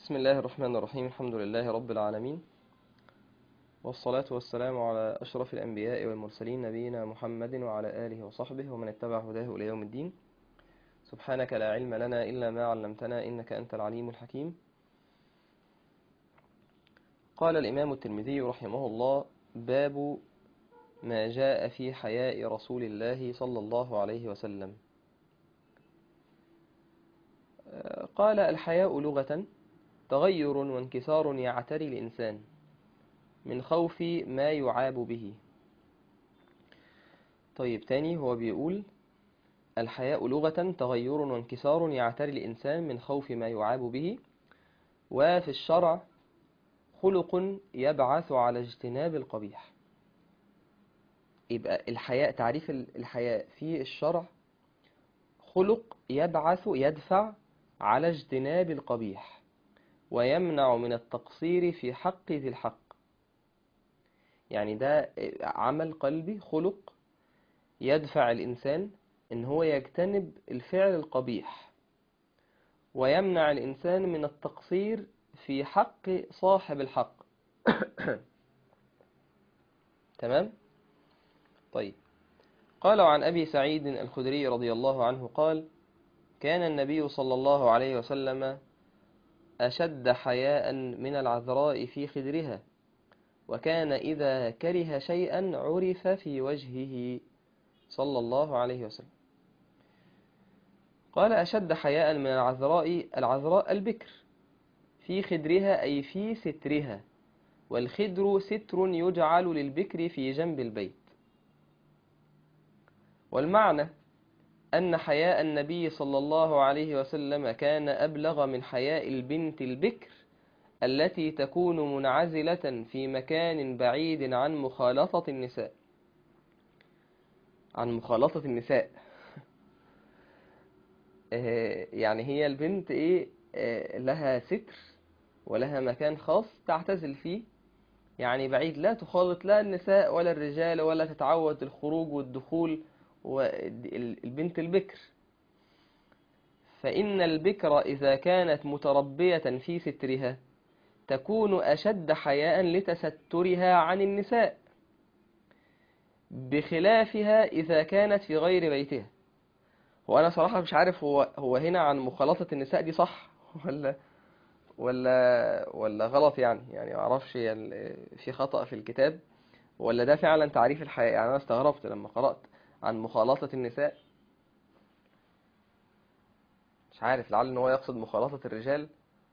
بسم الله الرحمن الرحيم الحمد لله رب العالمين والصلاة والسلام على أشرف الأنبياء والمرسلين نبينا محمد وعلى آله وصحبه ومن اتبع هداه إلى يوم الدين سبحانك لا علم لنا إلا ما علمتنا إنك أنت العليم الحكيم قال الإمام الترمذي رحمه الله باب ما جاء في حياء رسول الله صلى الله عليه وسلم قال الحياء لغة تغير وانكسار يعتري الإنسان من خوف ما يعاب به طيب تاني هو بيقول الحياء لغة تغير وانكسار يعتري الإنسان من خوف ما يعاب به وفي الشرع خلق يبعث على اجتناب القبيح يبقى الحياء تعريف الحياء في الشرع خلق يبعث يدفع على اجتناب القبيح ويمنع من التقصير في حق ذي الحق يعني ده عمل قلبي خلق يدفع الإنسان إن هو يجتنب الفعل القبيح ويمنع الإنسان من التقصير في حق صاحب الحق تمام طيب قال عن أبي سعيد الخدري رضي الله عنه قال كان النبي صلى الله عليه وسلم أشد حياء من العذراء في خدرها وكان إذا كره شيئا عرف في وجهه صلى الله عليه وسلم قال أشد حياء من العذراء العذراء البكر في خدرها أي في سترها والخدر ستر يجعل للبكر في جنب البيت والمعنى أن حياء النبي صلى الله عليه وسلم كان أبلغ من حياء البنت البكر التي تكون منعزلة في مكان بعيد عن مخالطة النساء عن مخالطة النساء يعني هي البنت إيه لها ستر ولها مكان خاص تعتزل فيه يعني بعيد لا تخالط لا النساء ولا الرجال ولا تتعود الخروج والدخول والبنت البكر فإن البكر إذا كانت متربية في سترها تكون أشد حياء لتسترها عن النساء بخلافها إذا كانت في غير بيتها وأنا صراحة مش عارف هو هو هنا عن مخالطة النساء دي صح ولا ولا ولا غلط يعني يعني ما اعرفش في خطأ في الكتاب ولا ده فعلا تعريف الحياء يعني أنا استغربت لما قرأت عن مخالطة النساء مش عارف لعل ان هو يقصد مخالطة الرجال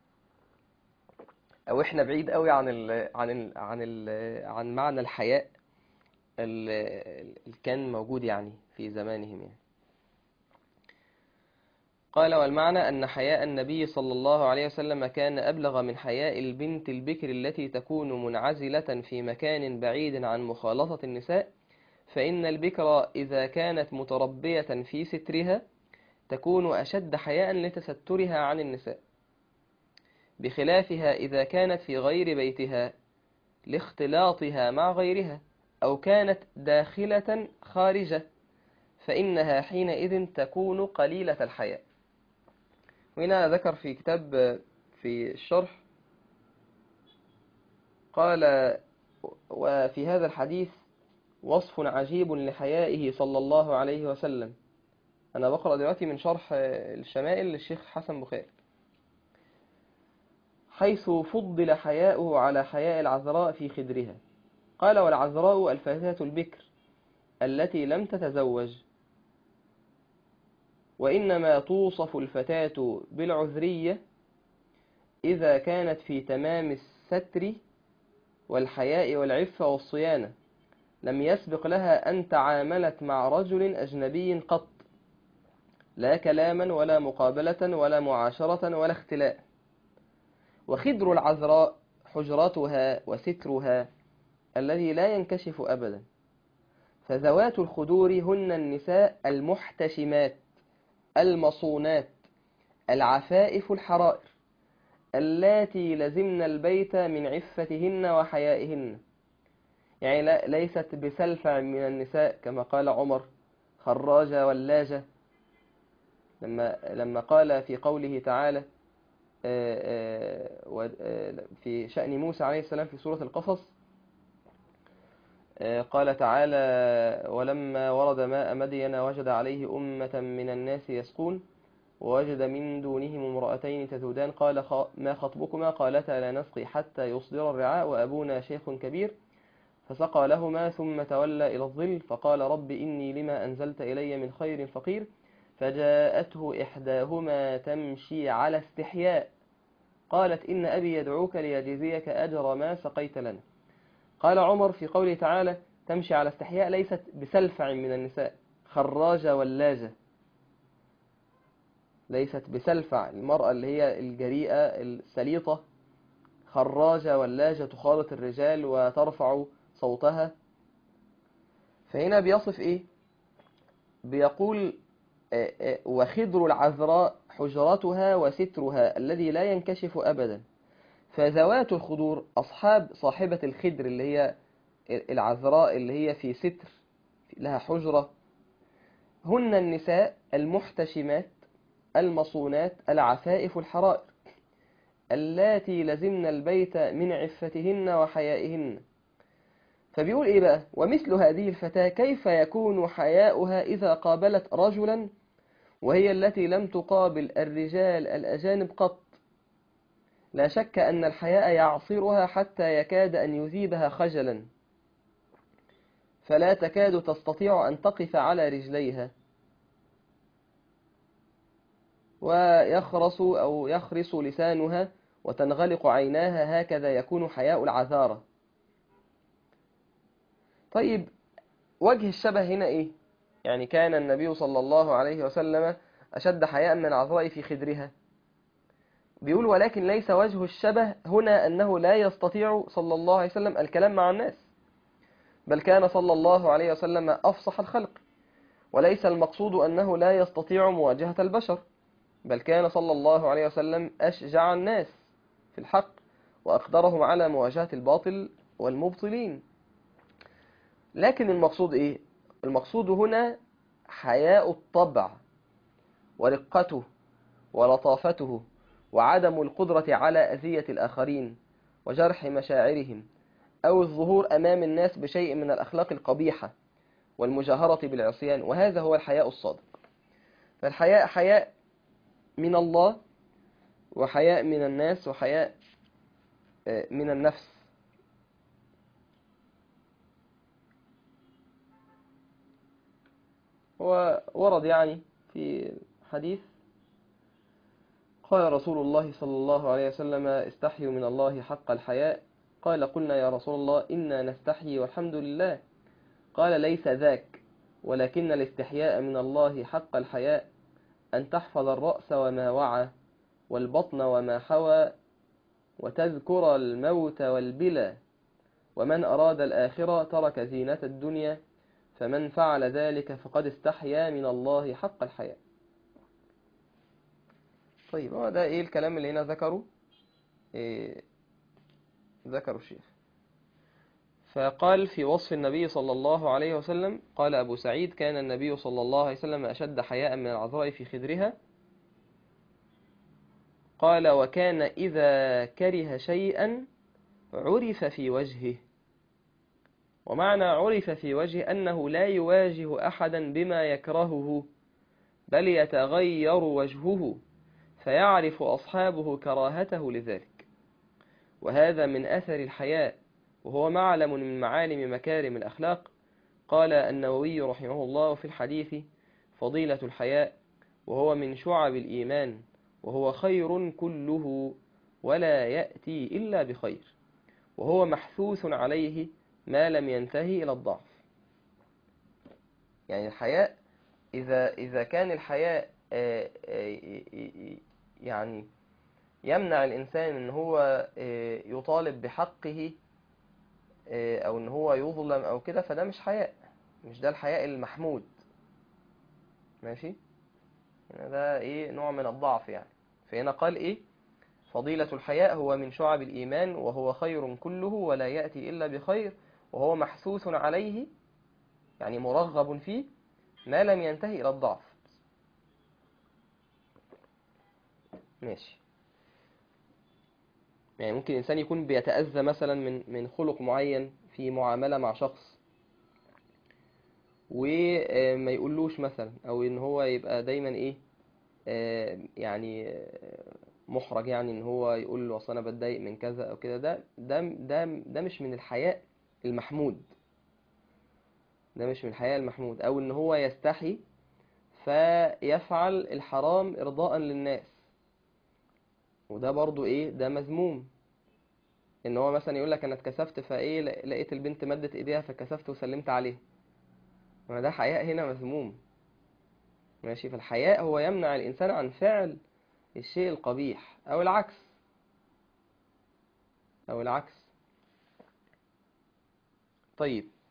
او احنا بعيد قوي عن ال عن ال عن ال عن معنى الحياء اللي كان موجود يعني في زمانهم يعني قال والمعنى أن حياء النبي صلى الله عليه وسلم كان أبلغ من حياء البنت البكر التي تكون منعزلة في مكان بعيد عن مخالطة النساء فإن البكر إذا كانت متربية في سترها تكون أشد حياء لتسترها عن النساء بخلافها إذا كانت في غير بيتها لاختلاطها مع غيرها أو كانت داخلة خارجة فإنها حينئذ تكون قليلة الحياء وهنا ذكر في كتاب في الشرح قال وفي هذا الحديث وصف عجيب لحيائه صلى الله عليه وسلم أنا بقرأ دلوقتي من شرح الشمائل للشيخ حسن بخاري حيث فضل حياؤه على حياء العذراء في خدرها قال والعذراء الفتاة البكر التي لم تتزوج وإنما توصف الفتاة بالعذرية إذا كانت في تمام الستر والحياء والعفة والصيانة لم يسبق لها أن تعاملت مع رجل أجنبي قط لا كلاما ولا مقابلة ولا معاشرة ولا اختلاء وخدر العذراء حجرتها وسترها الذي لا ينكشف أبدا فذوات الخدور هن النساء المحتشمات المصونات العفائف الحرائر اللاتي لزمن البيت من عفتهن وحيائهن يعني ليست بسلفع من النساء كما قال عمر خراجة ولاجة لما لما قال في قوله تعالى و- آه، في شأن موسى عليه السلام في سورة القصص آه، قال تعالى ولما ورد ماء مدين وجد عليه أمة من الناس يسقون ووجد من دونهم امرأتين تذودان قال خ- ما خطبكما قالتا لا نسقي حتى يصدر الرعاء وأبونا شيخ كبير فسقى لهما ثم تولى إلى الظل فقال رب إني لما أنزلت إلي من خير فقير فجاءته إحداهما تمشي على استحياء قالت إن أبي يدعوك ليجزيك أجر ما سقيت لنا قال عمر في قوله تعالى تمشي على استحياء ليست بسلفع من النساء خراجة ولاجة ليست بسلفع المرأة اللي هي الجريئة السليطة خراجة ولاجة تخالط الرجال وترفع صوتها فهنا بيصف ايه بيقول آه، آه، وخضر العذراء حجرتها وسترها الذي لا ينكشف أبدا فذوات الخضور أصحاب صاحبة الخدر اللي هي العذراء اللي هي في ستر لها حجرة هن النساء المحتشمات المصونات العفائف الحرائر اللاتي لزمن البيت من عفتهن وحيائهن فبيقول ايه بقى ومثل هذه الفتاة كيف يكون حياؤها إذا قابلت رجلا وهي التي لم تقابل الرجال الأجانب قط لا شك أن الحياء يعصرها حتى يكاد أن يذيبها خجلا فلا تكاد تستطيع أن تقف على رجليها ويخرس أو يخرس لسانها وتنغلق عيناها هكذا يكون حياء العذارة طيب وجه الشبه هنا إيه؟ يعني كان النبي صلى الله عليه وسلم أشد حياء من العذراء في خدرها بيقول ولكن ليس وجه الشبه هنا أنه لا يستطيع صلى الله عليه وسلم الكلام مع الناس بل كان صلى الله عليه وسلم أفصح الخلق وليس المقصود أنه لا يستطيع مواجهة البشر بل كان صلى الله عليه وسلم أشجع الناس في الحق وأقدرهم على مواجهة الباطل والمبطلين لكن المقصود إيه؟ المقصود هنا حياء الطبع ورقته ولطافته وعدم القدرة على أذية الآخرين وجرح مشاعرهم أو الظهور أمام الناس بشيء من الأخلاق القبيحة والمجاهرة بالعصيان وهذا هو الحياء الصادق فالحياء حياء من الله وحياء من الناس وحياء آه، من النفس وورد يعني في حديث قال رسول الله صلى الله عليه وسلم استحيوا من الله حق الحياء قال قلنا يا رسول الله إنا نستحيي والحمد لله قال ليس ذاك ولكن الاستحياء من الله حق الحياء أن تحفظ الرأس وما وعى والبطن وما حوى وتذكر الموت والبلى ومن أراد الآخرة ترك زينة الدنيا فمن فعل ذلك فقد استحيا من الله حق الحياء طيب هو ده ايه الكلام اللي هنا ذكره إيه ذكره الشيخ فقال في وصف النبي صلى الله عليه وسلم قال أبو سعيد كان النبي صلى الله عليه وسلم أشد حياء من العذراء في خدرها قال وكان إذا كره شيئا عرف في وجهه ومعنى عرف في وجهه أنه لا يواجه أحدا بما يكرهه بل يتغير وجهه فيعرف أصحابه كراهته لذلك وهذا من أثر الحياء وهو معلم من معالم مكارم الأخلاق قال النووي رحمه الله في الحديث فضيلة الحياء وهو من شعب الإيمان وهو خير كله ولا يأتي إلا بخير وهو محثوث عليه ما لم ينتهي إلى الضعف يعني الحياء إذا إذا كان الحياء آه، آه، يعني يمنع الإنسان إن هو آه، يطالب بحقه آه، أو إن هو يظلم أو كده فده مش حياء مش ده الحياء المحمود ماشي هنا ده إيه نوع من الضعف يعني فهنا قال إيه فضيلة الحياء هو من شعب الإيمان وهو خير كله ولا يأتي إلا بخير وهو محثوث عليه يعني مرغب فيه ما لم ينتهي إلى الضعف ماشي يعني ممكن إنسان يكون بيتأذى مثلا من من خلق معين في معاملة مع شخص وما يقولوش مثلا او ان هو يبقى دايما ايه آه، يعني آه، محرج يعني ان هو يقول له اصل انا بتضايق من كذا او كده ده ده ده ده مش من الحياء المحمود ده مش من الحياء المحمود او ان هو يستحي فيفعل الحرام ارضاء للناس وده برضو ايه ده مذموم ان هو مثلا يقول لك انا اتكسفت فايه لقيت البنت مدت ايديها فكسفت وسلمت عليها ما ده حياء هنا مذموم ماشي فالحياء هو يمنع الإنسان عن فعل الشيء القبيح أو العكس أو العكس طيب